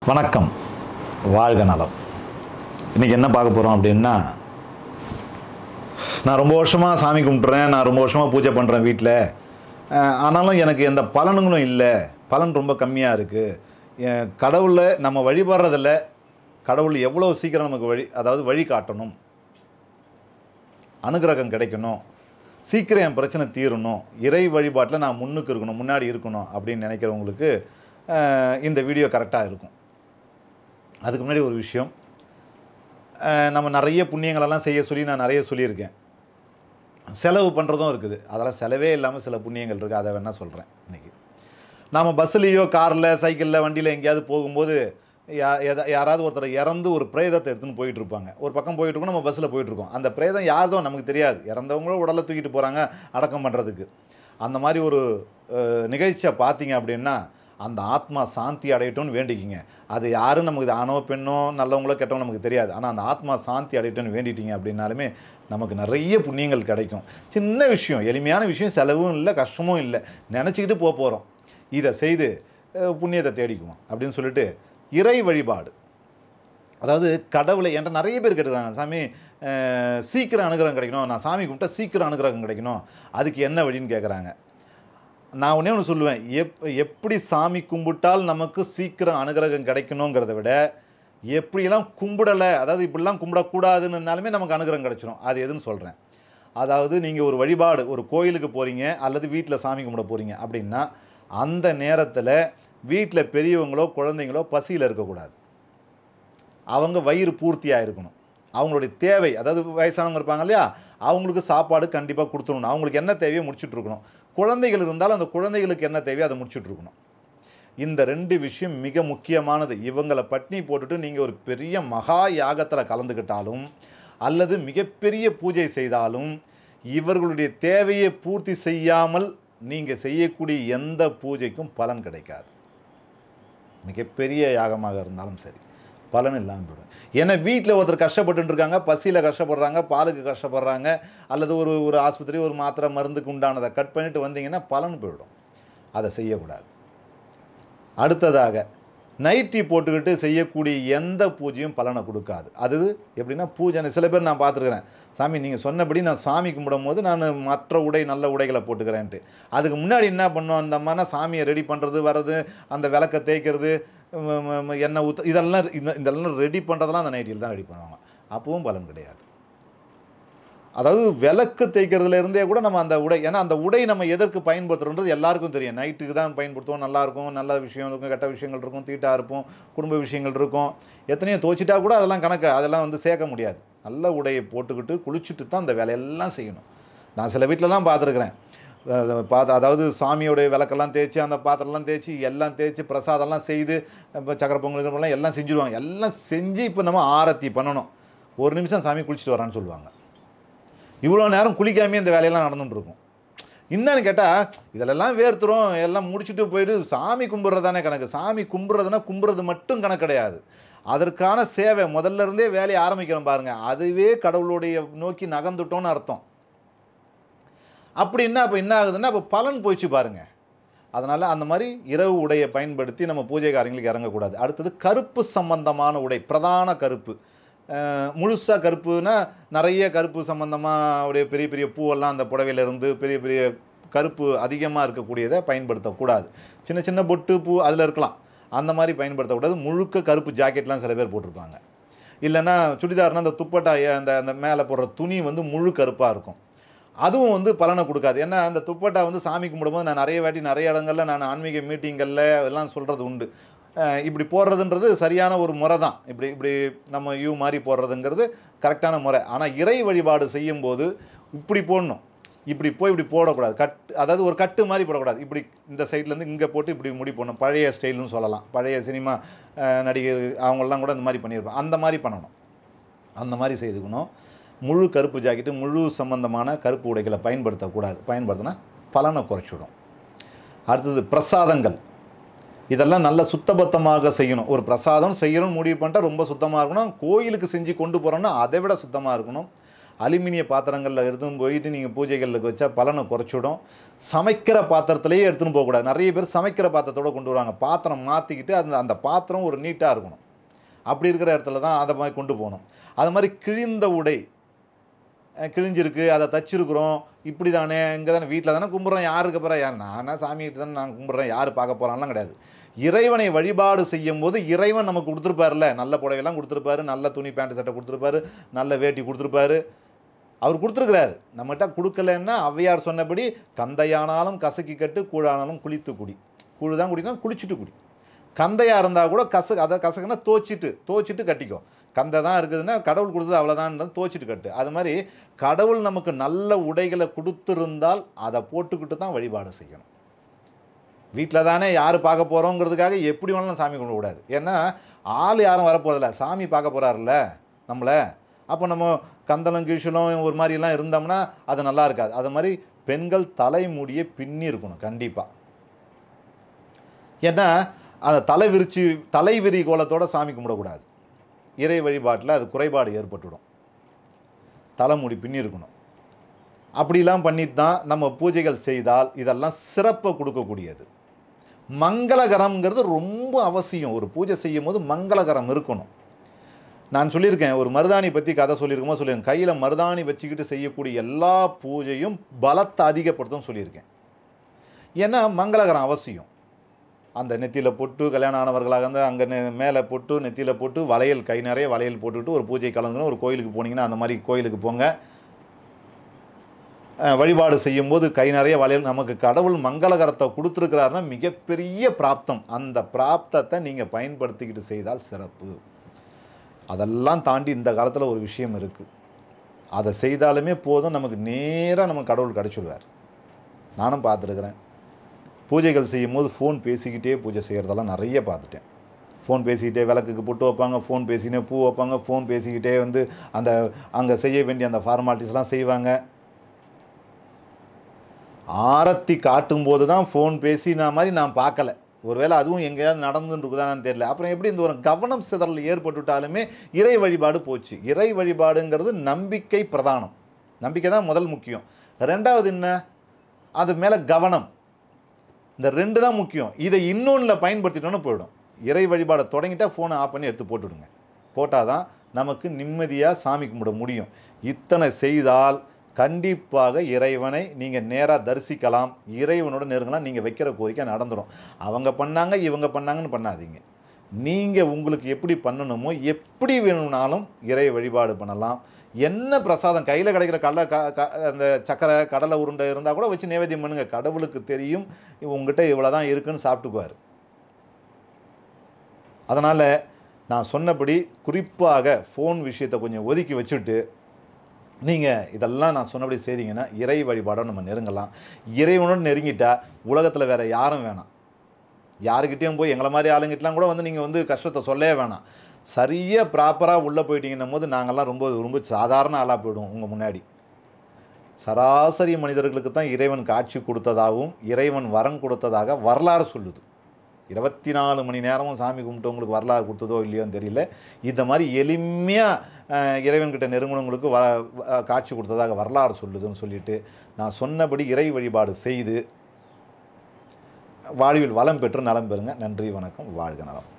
வணக்கம் வாழ்க நலம் இன்றைக்கி என்ன பார்க்க போகிறோம் அப்படின்னா நான் ரொம்ப வருஷமாக சாமி கும்பிட்றேன் நான் ரொம்ப வருஷமாக பூஜை பண்ணுறேன் வீட்டில் ஆனாலும் எனக்கு எந்த பலனுங்களும் இல்லை பலன் ரொம்ப கம்மியாக இருக்குது கடவுளை நம்ம வழிபடுறதில்ல கடவுள் எவ்வளோ சீக்கிரம் நமக்கு வழி அதாவது வழி காட்டணும் அனுகிரகம் கிடைக்கணும் சீக்கிரம் என் பிரச்சனை தீரணும் இறை வழிபாட்டில் நான் முன்னுக்கு இருக்கணும் முன்னாடி இருக்கணும் அப்படின்னு நினைக்கிறவங்களுக்கு அஹ், இந்த வீடியோ கரெக்டாக இருக்கும் அதுக்கு முன்னாடி ஒரு விஷயம் அஹ், நம்ம நிறைய புண்ணியங்களெல்லாம் செய்ய சொல்லி நான் நிறைய சொல்லியிருக்கேன் செலவு பண்ணுறதும் இருக்குது அதெல்லாம் செலவே இல்லாமல் சில புண்ணியங்கள் இருக்குது அதை வேணால் சொல்கிறேன் இன்றைக்கி நாம் பஸ்ஸுலேயோ காரில் சைக்கிளில் வண்டியில் எங்கேயாவது போகும்போது யா எதா- யாராவது ஒருத்தர் இறந்து ஒரு பிரேதத்தை எடுத்துன்னு போயிட்டு இருப்பாங்க ஒரு பக்கம் போயிட்டு இருக்கோம் நம்ம பஸ்ஸில் போயிட்டு இருக்கோம் அந்த பிரேதம் யார்தோ நமக்கு தெரியாது இறந்தவங்களும் உடலை தூக்கிட்டு போகிறாங்க அடக்கம் பண்ணுறதுக்கு அந்த மாதிரி ஒரு அஹ், நிகழ்ச்சியை பார்த்தீங்க அப்படின்னா அந்த ஆத்மா சாந்தி அடையட்டும்னு வேண்டிக்கிங்க அது யாரும் நமக்கு இது ஆணோ பெண்ணோ நல்லவங்களோ கெட்டவங்களோ நமக்கு தெரியாது ஆனால் அந்த ஆத்மா சாந்தி அடையட்டும்னு வேண்டிட்டீங்க அப்படின்னாலுமே நமக்கு நிறைய புண்ணியங்கள் கிடைக்கும் சின்ன விஷயம் எளிமையான விஷயம் செலவும் இல்லை கஷ்டமும் இல்லை நினச்சிக்கிட்டு போக போகிறோம் இதை செய்து அஹ், புண்ணியத்தை தேடிக்குவோம் அப்படின்னு சொல்லிட்டு இறை வழிபாடு அதாவது கடவுளை என்கிட்ட நிறைய பேர் கேட்டுக்கிறாங்க சாமி அஹ், சீக்கிரம் அனுகிரகம் கிடைக்கணும் நான் சாமி கும்பிட்டா சீக்கிரம் அனுகிரகம் கிடைக்கணும் அதுக்கு என்ன வழின்னு கேட்குறாங்க நான் ஒன்றே ஒன்று சொல்லுவேன் எப் எப்படி சாமி கும்பிட்டால் நமக்கு சீக்கிரம் அனுகிரகம் கிடைக்கணுங்கிறத விட எப்படியெல்லாம் கும்பிடலை அதாவது இப்படிலாம் கும்பிடக்கூடாதுன்னாலுமே நமக்கு அனுகிரகம் கிடைச்சிரும் அது எதுன்னு சொல்கிறேன் அதாவது நீங்கள் ஒரு வழிபாடு ஒரு கோயிலுக்கு போகிறீங்க அல்லது வீட்டில் சாமி கும்பிட போகிறீங்க அப்படின்னா அந்த நேரத்தில் வீட்டில் பெரியவங்களோ குழந்தைங்களோ பசியில் இருக்கக்கூடாது அவங்க வயிறு பூர்த்தியாக இருக்கணும் அவங்களுடைய தேவை அதாவது வயசானவங்க இருப்பாங்க இல்லையா அவங்களுக்கு சாப்பாடு கண்டிப்பாக கொடுத்துடணும் அவங்களுக்கு என்ன தேவையோ முடிச்சுட்டு இருக்கணும் குழந்தைகள் இருந்தாலும் அந்த குழந்தைகளுக்கு என்ன தேவையோ அதை முடிச்சுட்டு இருக்கணும் இந்த ரெண்டு விஷயம் மிக முக்கியமானது இவங்களை பட்னி போட்டுட்டு நீங்கள் ஒரு பெரிய மகா யாகத்தில் கலந்துக்கிட்டாலும் அல்லது மிகப்பெரிய பூஜை செய்தாலும் இவர்களுடைய தேவையை பூர்த்தி செய்யாமல் நீங்கள் செய்யக்கூடிய எந்த பூஜைக்கும் பலன் கிடைக்காது மிகப்பெரிய யாகமாக இருந்தாலும் சரி பலன் இல்லாமல் போயிடும் ஏன்னா வீட்டில் ஒருத்தர் கஷ்டப்பட்டு இருக்காங்க பசியில் கஷ்டப்படுறாங்க பாலுக்கு கஷ்டப்படுறாங்க அல்லது ஒரு ஒரு ஆஸ்பத்திரி ஒரு மாத்திரை மருந்துக்கு உண்டானதை கட் பண்ணிட்டு வந்தீங்கன்னா பலன் போயிடும் அதை செய்யக்கூடாது அடுத்ததாக நைட்டி போட்டுக்கிட்டு செய்யக்கூடிய எந்த பூஜையும் பலனை கொடுக்காது அது எப்படின்னா பூஜை சில பேர் நான் பார்த்துருக்குறேன் சாமி நீங்கள் சொன்னபடி நான் சாமி கும்பிடும் போது நான் மற்ற உடை நல்ல உடைகளை போட்டுக்கிறேன்ட்டு அதுக்கு முன்னாடி என்ன பண்ணோம் அந்த மாதிரி சாமியை ரெடி பண்ணுறது வர்றது அந்த விளக்கை தேய்க்கிறது ம், ம், ம், எண்ணெய் ஊற்ற இதெல்லாம் இந்த இதெல்லாம் ரெடி பண்ணுறதெல்லாம் அந்த நைட்டியில் தான் ரெடி பண்ணுவாங்க அப்பவும் பலன் கிடையாது அதாவது விளக்கு தேய்க்கிறதுல இருந்தே கூட நம்ம அந்த உடை ஏன்னா அந்த உடை நம்ம எதற்கு பயன்படுத்துறோன்றது எல்லாருக்கும் தெரியும் நைட்டுக்கு தான் பயன்படுத்துவோம் நல்லா இருக்கும் நல்ல விஷயம் இருக்கும் கெட்ட விஷயங்கள் இருக்கும் தீட்டாக இருப்போம் குடும்ப விஷயங்கள் இருக்கும் எத்தனையோ தோச்சிட்டா கூட அதெல்லாம் கணக்கு அதெல்லாம் வந்து சேர்க்க முடியாது நல்ல உடையை போட்டுக்கிட்டு குளிச்சுட்டு தான் அந்த வேலையெல்லாம் செய்யணும் நான் சில வீட்டிலலாம் பார்த்துருக்குறேன் பார்த்து அதாவது சாமியோடைய விளக்கெல்லாம் தேய்ச்சி அந்த பாத்திரம்லாம் தேய்ச்சி எல்லாம் தேய்ச்சி பிரசாதம்லாம் செய்து இப்போ சக்கரை பொங்கலுக்கு எல்லாம் செஞ்சுருவாங்க எல்லாம் செஞ்சு இப்போ நம்ம ஆரத்தி பண்ணணும் ஒரு நிமிஷம் சாமி குளிச்சுட்டு வரான்னு சொல்லுவாங்க இவ்வளோ நேரம் குளிக்காமே இந்த வேலையெல்லாம் நடந்துட்டு இருக்கும் என்னன்னு கேட்டால் இதிலெல்லாம் வேர்த்துரும் எல்லாம் முடிச்சுட்டு போயிட்டு சாமி கும்பிட்றது தானே கணக்கு சாமி கும்பிட்றதுனா கும்பிட்றது மட்டும் கணக்கு கிடையாது அதற்கான சேவை முதல்ல இருந்தே வேலையை ஆரம்பிக்கிறோம் பாருங்க அதுவே கடவுளுடைய நோக்கி நகர்ந்துட்டோன்னு அர்த்தம் அப்படின்னா அப்போ என்ன ஆகுதுன்னா அப்போ பலன் போயிடுச்சு பாருங்க அதனால் அந்த மாதிரி இரவு உடையை பயன்படுத்தி நம்ம பூஜை காரியங்களுக்கு இறங்கக்கூடாது அடுத்தது கருப்பு சம்பந்தமான உடை பிரதான கருப்பு முழுசாக கருப்புனா நிறைய கருப்பு சம்பந்தமாக உடைய பெரிய பெரிய பூவெல்லாம் அந்த புடவையில இருந்து பெரிய பெரிய கருப்பு அதிகமாக இருக்கக்கூடியதை பயன்படுத்தக்கூடாது சின்ன சின்ன பொட்டு பூ அதில் இருக்கலாம் அந்த மாதிரி பயன்படுத்தக்கூடாது முழுக்க கருப்பு ஜாக்கெட்லாம் சில பேர் போட்டிருப்பாங்க இல்லைன்னா சுடிதார்னா அந்த துப்பட்டா ஏ- அந்த அந்த மேலே போடுற துணி வந்து முழு கருப்பாக இருக்கும் அதுவும் வந்து பலனை கொடுக்காது ஏன்னா அந்த துப்பட்டா வந்து சாமி கும்பிடும்போது நான் நிறைய வாட்டி நிறைய இடங்கள்ல நான் ஆன்மீக மீட்டிங்களில் எல்லாம் சொல்கிறது உண்டு அஹ் இப்படி போடுறதுன்றது சரியான ஒரு முறை தான் இப்படி இப்படி நம்ம யூ மாதிரி போடுறதுங்கிறது கரெக்டான முறை ஆனால் இறை வழிபாடு செய்யும்போது இப்படி போடணும் இப்படி போய் இப்படி போடக்கூடாது கட் அதாவது ஒரு கட்டு மாதிரி போடக்கூடாது இப்படி இந்த சைட்லேருந்து இங்கே போட்டு இப்படி முடி போடணும் பழைய ஸ்டைல்னு சொல்லலாம் பழைய சினிமா அஹ், நடிகர் அவங்கெல்லாம் கூட இந்த மாதிரி பண்ணியிருப்பாங்க அந்த மாதிரி பண்ணணும் அந்த மாதிரி செய்துக்கணும் முழு கருப்பு ஜாக்கெட்டு முழு சம்பந்தமான கருப்பு உடைகளை பயன்படுத்தக்கூடாது பயன்படுத்தினா பலனை குறைச்சிடும் அடுத்தது பிரசாதங்கள் இதெல்லாம் நல்ல சுத்தபத்தமாக செய்யணும் ஒரு பிரசாதம் செய்யணும்னு முடிவு பண்ணிட்டா ரொம்ப சுத்தமாக இருக்கணும் கோயிலுக்கு செஞ்சு கொண்டு போகிறோன்னா அதை விட சுத்தமாக இருக்கணும் அலுமினிய பாத்திரங்களில் எடுத்துன்னு போயிட்டு நீங்கள் பூஜைகளுக்கு வச்சா பலனை குறைச்சிடும் சமைக்கிற பாத்திரத்திலேயே எடுத்துன்னு போகக்கூடாது நிறைய பேர் சமைக்கிற பாத்திரத்தோட கொண்டு வருவாங்க பாத்திரம் மாற்றிக்கிட்டு அந்த அந்த பாத்திரம் ஒரு நீட்டாக இருக்கணும் அப்படி இருக்கிற இடத்துல தான் அதை மாதிரி கொண்டு போகணும் அது மாதிரி கிழிந்த உடை அஹ் கிழிஞ்சிருக்கு அதை தச்சிருக்கிறோம் இப்படி தானே இங்கே தானே வீட்டில் தானே கும்பிட்றோம் யாருக்கு போகிறேன் யார் நானா சாமிகிட்ட தானே நான் கும்பிட்றேன் யார் பார்க்க போகிறான்லாம் கிடையாது இறைவனை வழிபாடு செய்யும் போது இறைவன் நமக்கு கொடுத்துருப்பாருல நல்ல புடவையெல்லாம் கொடுத்துருப்பாரு நல்ல துணி பேண்ட் சட்டை கொடுத்துருப்பாரு நல்ல வேட்டி கொடுத்துருப்பாரு அவர் கொடுத்துருக்கிறாரு நம்மகிட்ட கொடுக்கலன்னா ஔவையார் சொன்னபடி கந்தையானாலும் கசக்கி கட்டு கூழானாலும் குளித்து குடி கூழு தான் குடினா குளிச்சுட்டு குடி கந்தையாக இருந்தால் கூட கச அதை கசக்குன்னா தோச்சிட்டு தோச்சிட்டு கட்டிக்கோ கந்தை தான் இருக்குதுன்னா கடவுள் கொடுத்தது அவ்வளோதான் தோச்சிட்டு கட்டு அது மாதிரி கடவுள் நமக்கு நல்ல உடைகளை கொடுத்துருந்தால் அதை போட்டுக்கிட்டு தான் வழிபாடு செய்யணும் வீட்டில் தானே யார் பார்க்க போகிறோங்கிறதுக்காக எப்படி வேணாலும் சாமி கும்பிடக்கூடாது ஏன்னா ஆள் யாரும் வரப்போறதில்ல சாமி பார்க்க போகிறாருல்ல நம்மளை அப்போ நம்ம கந்தளம் கீழ்ச்சலும் ஒரு மாதிரிலாம் இருந்தோம்னா அது நல்லா இருக்காது அது மாதிரி பெண்கள் தலைமுடியை பின்னி இருக்கணும் கண்டிப்பாக ஏன்னா அந்த தலை விரிச்சு தலை விரி கோலத்தோட சாமி கும்பிடக்கூடாது இறை வழிபாட்டில் அது குறைபாடு ஏற்பட்டுடும் தலைமுடி பின்னி இருக்கணும் அப்படிலாம் பண்ணிட்டு தான் நம்ம பூஜைகள் செய்தால் இதெல்லாம் சிறப்பை கொடுக்கக்கூடியது மங்களகரம்ங்கிறது ரொம்ப அவசியம் ஒரு பூஜை செய்யும் போது மங்களகரம் இருக்கணும் நான் சொல்லியிருக்கேன் ஒரு மருதாணி பற்றி கதை சொல்லியிருக்கோமோ சொல்லியிருக்கேன் கையில் மருதாணி வச்சுக்கிட்டு செய்யக்கூடிய எல்லா பூஜையும் பலத்தை அதிகப்படுத்தும் சொல்லியிருக்கேன் ஏன்னா மங்களகரம் அவசியம் அந்த நெத்தியில் பொட்டு கல்யாணம் ஆனவர்களாக இருந்தால் அங்கே மேலே பொட்டு நெத்தியில் போட்டு வளையல் கை நிறைய வளையல் போட்டுக்கிட்டு ஒரு பூஜை கலந்துக்கணும் ஒரு கோயிலுக்கு போனீங்கன்னா அந்த மாதிரி கோயிலுக்கு போங்க அஹ், வழிபாடு செய்யும்போது கை நிறைய வளையல் நமக்கு கடவுள் மங்களகரத்தை கொடுத்துருக்கிறாருன்னா மிகப்பெரிய பிராப்தம் அந்த பிராப்தத்தை நீங்கள் பயன்படுத்திக்கிட்டு செய்தால் சிறப்பு அதெல்லாம் தாண்டி இந்த காலத்தில் ஒரு விஷயம் இருக்குது அதை செய்தாலுமே போதும் நமக்கு நேராக நம்ம கடவுள் கிடச்சிடுவார் நானும் பார்த்துருக்குறேன் பூஜைகள் செய்யும்போது ஃபோன் பேசிக்கிட்டே பூஜை செய்கிறதெல்லாம் நிறைய பார்த்துட்டேன் ஃபோன் பேசிக்கிட்டே விளக்குக்கு பொட்டு வைப்பாங்க ஃபோன் பேசிக்கிட்டே பூ வைப்பாங்க ஃபோன் பேசிக்கிட்டே வந்து அந்த அங்கே செய்ய வேண்டிய அந்த ஃபார்மாலிட்டிஸ்லாம் செய்வாங்க ஆரத்தி காட்டும்போது தான் ஃபோன் பேசின மாதிரி நான் பார்க்கல ஒருவேளை அதுவும் எங்கேயாவது நடந்துன்னு இருக்குதானு தெரியல அப்புறம் எப்படி இந்த ஒரு கவனம் சிதறல் ஏற்பட்டுட்டாலுமே இறை வழிபாடு போச்சு இறை வழிபாடுங்கிறது நம்பிக்கை பிரதானம் நம்பிக்கை தான் முதல் முக்கியம் ரெண்டாவது என்ன அது மேலே கவனம் இந்த ரெண்டு தான் முக்கியம் இதை இன்னொன்றில் பயன்படுத்திட்டோன்னு போயிடும் இறை வழிபாடை தொடங்கிட்டா ஃபோனை ஆஃப் பண்ணி எடுத்து போட்டுவிடுங்க போட்டால் தான் நமக்கு நிம்மதியாக சாமி கும்பிட முடியும் இத்தனை செய்தால் கண்டிப்பாக இறைவனை நீங்கள் நேராக தரிசிக்கலாம் இறைவனோட நெருங்கலாம் நீங்கள் வைக்கிற கோரிக்கை நடந்துடும் அவங்க பண்ணாங்க இவங்க பண்ணாங்கன்னு பண்ணாதீங்க நீங்கள் உங்களுக்கு எப்படி பண்ணணுமோ எப்படி வேணும்னாலும் இறை வழிபாடு பண்ணலாம் என்ன பிரசாதம் கையில் கிடைக்கிற கடலை க க- அந்த சக்கரை கடலை உருண்டை இருந்தால் கூட வச்சு நைவேத்தியம் பண்ணுங்க கடவுளுக்கு தெரியும் உங்ககிட்ட இவ்வளோ தான் இருக்குன்னு சாப்பிட்டுக்குவார் அதனால் நான் சொன்னபடி குறிப்பாக ஃபோன் விஷயத்தை கொஞ்சம் ஒதுக்கி வச்சுட்டு நீங்கள் இதெல்லாம் நான் சொன்னபடி செய்தீங்கன்னா இறை வழிபாடை நம்ம நெருங்கலாம் இறைவனோடு நெருங்கிட்டா உலகத்தில் வேறு யாரும் வேணாம் யாருக்கிட்டேயும் போய் எங்களை மாதிரி ஆளுங்கிட்டலாம் கூட வந்து நீங்கள் வந்து கஷ்டத்தை சொல்லவே வேணாம் சரியாக ப்ராப்பராக உள்ளே போயிட்டீங்கன்னும் போது நாங்கள்லாம் ரொம்ப ரொம்ப சாதாரண ஆளாக போயிடுவோம் உங்கள் முன்னாடி சராசரி மனிதர்களுக்கு தான் இறைவன் காட்சி கொடுத்ததாகவும் இறைவன் வரம் கொடுத்ததாக வரலாறு சொல்லுது இருபத்தி நாலு மணி நேரமும் சாமி கும்பிட்டவங்களுக்கு வரலாறு கொடுத்ததோ இல்லையோன்னு தெரியல இந்த மாதிரி எளிமையாக இறைவன்கிட்ட நெருங்கினவங்களுக்கு வ வ- காட்சி கொடுத்ததாக வரலாறு சொல்லுதுன்னு சொல்லிட்டு நான் சொன்னபடி இறை வழிபாடு செய்து வாழ்வில் வளம் பெற்று நலம் பெறுங்க நன்றி வணக்கம் வாழ்க நலம்